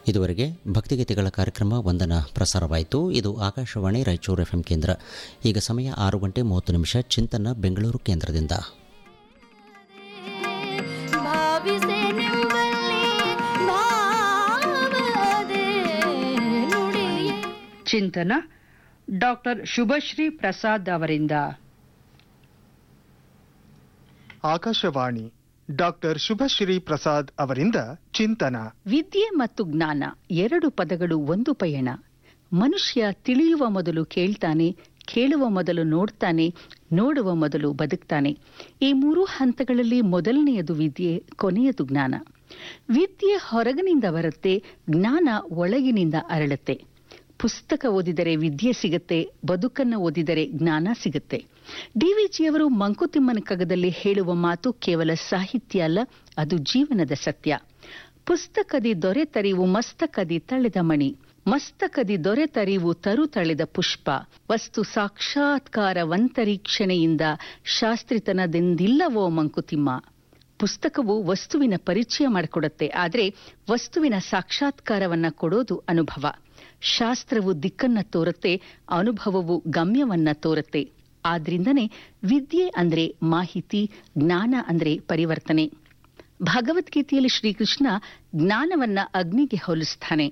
ಇದುವರೆಗೆ ಭಕ್ತಿಗೀತೆಗಳ ಕಾರ್ಯಕ್ರಮ ವಂದನ ಪ್ರಸಾರವಾಯಿತು ಇದು ಆಕಾಶವಾಣಿ ರಾಯಚೂರು ಎಫ್ ಕೇಂದ್ರ ಈಗ ಸಮಯ ಆರು ಗಂಟೆ ಮೂವತ್ತು ನಿಮಿಷ ಚಿಂತನ ಬೆಂಗಳೂರು ಕೇಂದ್ರದಿಂದ ಭಾವಿಸೆ ನಿಮ್ಮಲ್ಲಿ ಭಾವದೆ ನುಡಿಯೇ ಚಿಂತನ ಡಾಕ್ಟರ್ ಶುಭಶ್ರೀ ಪ್ರಸಾದ್ ಅವರಿಂದ ಆಕಾಶವಾಣಿ ಡಾಕ್ಟರ್ ಶುಭಶ್ರೀ ಪ್ರಸಾದ್ ಅವರಿಂದ ಚಿಂತನ ವಿದ್ಯೆ ಮತ್ತು ಜ್ಞಾನ ಎರಡು ಪದಗಳು ಒಂದು ಪಯಣ ಮನುಷ್ಯ ತಿಳಿಯುವ ಮೊದಲು ಕೇಳ್ತಾನೆ ಕೇಳುವ ಮೊದಲು ನೋಡ್ತಾನೆ ನೋಡುವ ಮೊದಲು ಬದುಕ್ತಾನೆ ಈ ಮೂರು ಹಂತಗಳಲ್ಲಿ ಮೊದಲನೆಯದು ವಿದ್ಯೆ ಕೊನೆಯದು ಜ್ಞಾನ ವಿದ್ಯೆ ಹೊರಗಿನಿಂದ ಬರುತ್ತೆ ಜ್ಞಾನ ಒಳಗಿನಿಂದ ಅರಳುತ್ತೆ ಪುಸ್ತಕ ಓದಿದರೆ ವಿದ್ಯೆ ಸಿಗುತ್ತೆ ಬದುಕನ್ನು ಓದಿದರೆ ಜ್ಞಾನ ಸಿಗುತ್ತೆ ಡಿವಿಜಿಯವರು ಮಂಕುತಿಮ್ಮನ ಕಗದಲ್ಲಿ ಹೇಳುವ ಮಾತು ಕೇವಲ ಸಾಹಿತ್ಯ ಅಲ್ಲ ಅದು ಜೀವನದ ಸತ್ಯ ಪುಸ್ತಕದಿ ದೊರೆತರಿವು ಮಸ್ತಕದಿ ತಳೆದ ಮಣಿ ಮಸ್ತಕದಿ ದೊರೆತರಿವು ತರು ತಳೆದ ಪುಷ್ಪ ವಸ್ತು ಸಾಕ್ಷಾತ್ಕಾರವಂತರೀಕ್ಷಣೆಯಿಂದ ಶಾಸ್ತ್ರಿತನದೆಂದಿಲ್ಲವೋ ಮಂಕುತಿಮ್ಮ ಪುಸ್ತಕವು ವಸ್ತುವಿನ ಪರಿಚಯ ಮಾಡಿಕೊಡುತ್ತೆ ಆದರೆ ವಸ್ತುವಿನ ಸಾಕ್ಷಾತ್ಕಾರವನ್ನ ಕೊಡೋದು ಅನುಭವ ಶಾಸ್ತ್ರವು ದಿಕ್ಕನ್ನ ತೋರುತ್ತೆ ಅನುಭವವು ಗಮ್ಯವನ್ನ ತೋರುತ್ತೆ ಆದ್ರಿಂದನೇ ವಿದ್ಯೆ ಅಂದ್ರೆ ಮಾಹಿತಿ ಜ್ಞಾನ ಅಂದ್ರೆ ಪರಿವರ್ತನೆ ಭಗವದ್ಗೀತೆಯಲ್ಲಿ ಶ್ರೀಕೃಷ್ಣ ಜ್ಞಾನವನ್ನ ಅಗ್ನಿಗೆ ಹೋಲಿಸ್ತಾನೆ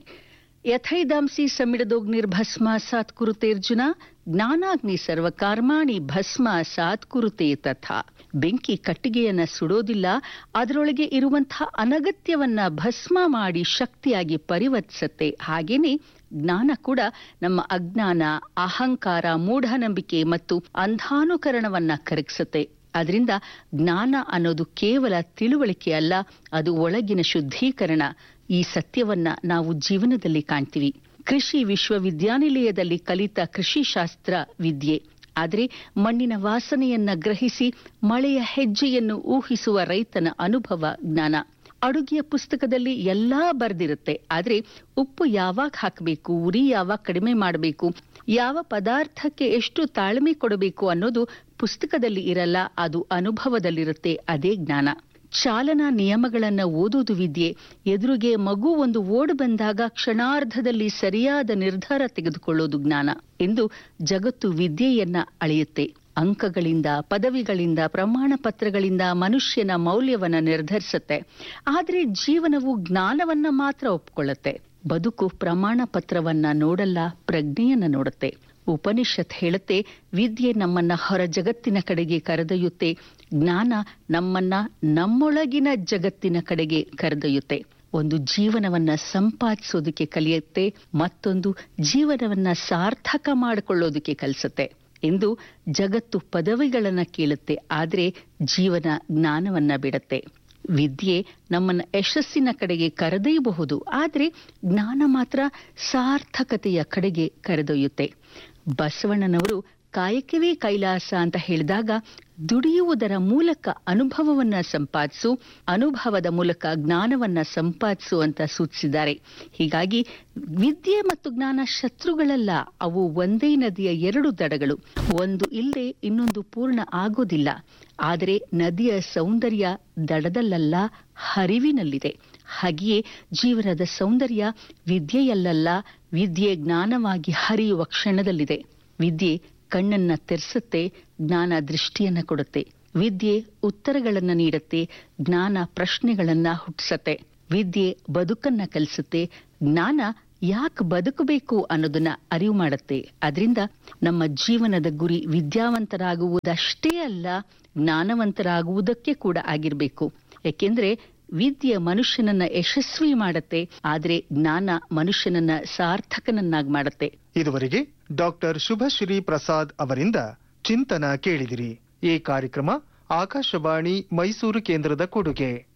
ಯಥೈದಾಂಸಿ ಸಮಿಡದೋಗ್ನಿರ್ಭಸ್ಮ ಸಾತ್ ಕುರುತೇರ್ಜುನ ಜ್ಞಾನಾಗ್ನಿ ಸರ್ವಕರ್ಮಾಣಿ ಭಸ್ಮ ಸಾತ್ ಕುರುತೆ ತಥಾ ಬೆಂಕಿ ಕಟ್ಟಿಗೆಯನ್ನ ಸುಡೋದಿಲ್ಲ ಅದರೊಳಗೆ ಇರುವಂತಹ ಅನಗತ್ಯವನ್ನ ಭಸ್ಮ ಮಾಡಿ ಶಕ್ತಿಯಾಗಿ ಪರಿವರ್ತಿಸುತ್ತೆ ಹಾಗೇನೆ ಜ್ಞಾನ ಕೂಡ ನಮ್ಮ ಅಜ್ಞಾನ ಅಹಂಕಾರ ಮೂಢನಂಬಿಕೆ ಮತ್ತು ಅಂಧಾನುಕರಣವನ್ನ ಕರಗಿಸುತ್ತೆ ಅದರಿಂದ ಜ್ಞಾನ ಅನ್ನೋದು ಕೇವಲ ತಿಳುವಳಿಕೆ ಅಲ್ಲ ಅದು ಒಳಗಿನ ಶುದ್ಧೀಕರಣ ಈ ಸತ್ಯವನ್ನ ನಾವು ಜೀವನದಲ್ಲಿ ಕಾಣ್ತೀವಿ ಕೃಷಿ ವಿಶ್ವವಿದ್ಯಾನಿಲಯದಲ್ಲಿ ಕಲಿತ ಕೃಷಿ ಶಾಸ್ತ್ರ ವಿದ್ಯೆ ಆದರೆ ಮಣ್ಣಿನ ವಾಸನೆಯನ್ನ ಗ್ರಹಿಸಿ ಮಳೆಯ ಹೆಜ್ಜೆಯನ್ನು ಊಹಿಸುವ ರೈತನ ಅನುಭವ ಜ್ಞಾನ ಅಡುಗೆಯ ಪುಸ್ತಕದಲ್ಲಿ ಎಲ್ಲಾ ಬರೆದಿರುತ್ತೆ ಆದ್ರೆ ಉಪ್ಪು ಯಾವಾಗ ಹಾಕಬೇಕು ಉರಿ ಯಾವಾಗ ಕಡಿಮೆ ಮಾಡಬೇಕು ಯಾವ ಪದಾರ್ಥಕ್ಕೆ ಎಷ್ಟು ತಾಳ್ಮೆ ಕೊಡಬೇಕು ಅನ್ನೋದು ಪುಸ್ತಕದಲ್ಲಿ ಇರಲ್ಲ ಅದು ಅನುಭವದಲ್ಲಿರುತ್ತೆ ಅದೇ ಜ್ಞಾನ ಚಾಲನಾ ನಿಯಮಗಳನ್ನ ಓದೋದು ವಿದ್ಯೆ ಎದುರಿಗೆ ಮಗು ಒಂದು ಓಡ್ ಬಂದಾಗ ಕ್ಷಣಾರ್ಧದಲ್ಲಿ ಸರಿಯಾದ ನಿರ್ಧಾರ ತೆಗೆದುಕೊಳ್ಳೋದು ಜ್ಞಾನ ಎಂದು ಜಗತ್ತು ವಿದ್ಯೆಯನ್ನ ಅಳೆಯುತ್ತೆ ಅಂಕಗಳಿಂದ ಪದವಿಗಳಿಂದ ಪ್ರಮಾಣ ಪತ್ರಗಳಿಂದ ಮನುಷ್ಯನ ಮೌಲ್ಯವನ್ನ ನಿರ್ಧರಿಸುತ್ತೆ ಆದ್ರೆ ಜೀವನವು ಜ್ಞಾನವನ್ನ ಮಾತ್ರ ಒಪ್ಕೊಳ್ಳುತ್ತೆ ಬದುಕು ಪ್ರಮಾಣ ಪತ್ರವನ್ನ ನೋಡಲ್ಲ ಪ್ರಜ್ಞೆಯನ್ನ ನೋಡುತ್ತೆ ಉಪನಿಷತ್ ಹೇಳುತ್ತೆ ವಿದ್ಯೆ ನಮ್ಮನ್ನ ಹೊರ ಜಗತ್ತಿನ ಕಡೆಗೆ ಕರೆದೊಯ್ಯುತ್ತೆ ಜ್ಞಾನ ನಮ್ಮನ್ನ ನಮ್ಮೊಳಗಿನ ಜಗತ್ತಿನ ಕಡೆಗೆ ಕರೆದೊಯ್ಯುತ್ತೆ ಒಂದು ಜೀವನವನ್ನ ಸಂಪಾದಿಸೋದಕ್ಕೆ ಕಲಿಯುತ್ತೆ ಮತ್ತೊಂದು ಜೀವನವನ್ನ ಸಾರ್ಥಕ ಮಾಡಿಕೊಳ್ಳೋದಕ್ಕೆ ಕಲಿಸುತ್ತೆ ಎಂದು ಜಗತ್ತು ಪದವಿಗಳನ್ನ ಕೇಳುತ್ತೆ ಆದ್ರೆ ಜೀವನ ಜ್ಞಾನವನ್ನ ಬಿಡುತ್ತೆ ವಿದ್ಯೆ ನಮ್ಮನ್ನ ಯಶಸ್ಸಿನ ಕಡೆಗೆ ಕರೆದೊಯ್ಯಬಹುದು ಆದ್ರೆ ಜ್ಞಾನ ಮಾತ್ರ ಸಾರ್ಥಕತೆಯ ಕಡೆಗೆ ಕರೆದೊಯ್ಯುತ್ತೆ ಬಸವಣ್ಣನವರು ಕಾಯಕವೇ ಕೈಲಾಸ ಅಂತ ಹೇಳಿದಾಗ ದುಡಿಯುವುದರ ಮೂಲಕ ಅನುಭವವನ್ನ ಸಂಪಾದಿಸು ಅನುಭವದ ಮೂಲಕ ಜ್ಞಾನವನ್ನ ಸಂಪಾದಿಸು ಅಂತ ಸೂಚಿಸಿದ್ದಾರೆ ಹೀಗಾಗಿ ವಿದ್ಯೆ ಮತ್ತು ಜ್ಞಾನ ಶತ್ರುಗಳಲ್ಲ ಅವು ಒಂದೇ ನದಿಯ ಎರಡು ದಡಗಳು ಒಂದು ಇಲ್ಲದೆ ಇನ್ನೊಂದು ಪೂರ್ಣ ಆಗೋದಿಲ್ಲ ಆದರೆ ನದಿಯ ಸೌಂದರ್ಯ ದಡದಲ್ಲಲ್ಲ ಹರಿವಿನಲ್ಲಿದೆ ಹಾಗೆಯೇ ಜೀವನದ ಸೌಂದರ್ಯ ವಿದ್ಯೆಯಲ್ಲಲ್ಲ ವಿದ್ಯೆ ಜ್ಞಾನವಾಗಿ ಹರಿಯುವ ಕ್ಷಣದಲ್ಲಿದೆ ವಿದ್ಯೆ ಕಣ್ಣನ್ನ ತೆರೆಸುತ್ತೆ ಜ್ಞಾನ ದೃಷ್ಟಿಯನ್ನ ಕೊಡುತ್ತೆ ವಿದ್ಯೆ ಉತ್ತರಗಳನ್ನ ನೀಡುತ್ತೆ ಜ್ಞಾನ ಪ್ರಶ್ನೆಗಳನ್ನ ಹುಟ್ಟಿಸತ್ತೆ ವಿದ್ಯೆ ಬದುಕನ್ನ ಕಲಿಸುತ್ತೆ ಜ್ಞಾನ ಯಾಕೆ ಬದುಕಬೇಕು ಅನ್ನೋದನ್ನ ಅರಿವು ಮಾಡುತ್ತೆ ಅದರಿಂದ ನಮ್ಮ ಜೀವನದ ಗುರಿ ವಿದ್ಯಾವಂತರಾಗುವುದಷ್ಟೇ ಅಲ್ಲ ಜ್ಞಾನವಂತರಾಗುವುದಕ್ಕೆ ಕೂಡ ಆಗಿರ್ಬೇಕು ಯಾಕೆಂದ್ರೆ ವಿದ್ಯೆ ಮನುಷ್ಯನನ್ನ ಯಶಸ್ವಿ ಮಾಡತ್ತೆ ಆದ್ರೆ ಜ್ಞಾನ ಮನುಷ್ಯನನ್ನ ಸಾರ್ಥಕನನ್ನಾಗಿ ಮಾಡುತ್ತೆ ಇದುವರೆಗೆ ಡಾಕ್ಟರ್ ಶುಭಶ್ರೀ ಪ್ರಸಾದ್ ಅವರಿಂದ ಚಿಂತನ ಕೇಳಿದಿರಿ ಈ ಕಾರ್ಯಕ್ರಮ ಆಕಾಶವಾಣಿ ಮೈಸೂರು ಕೇಂದ್ರದ ಕೊಡುಗೆ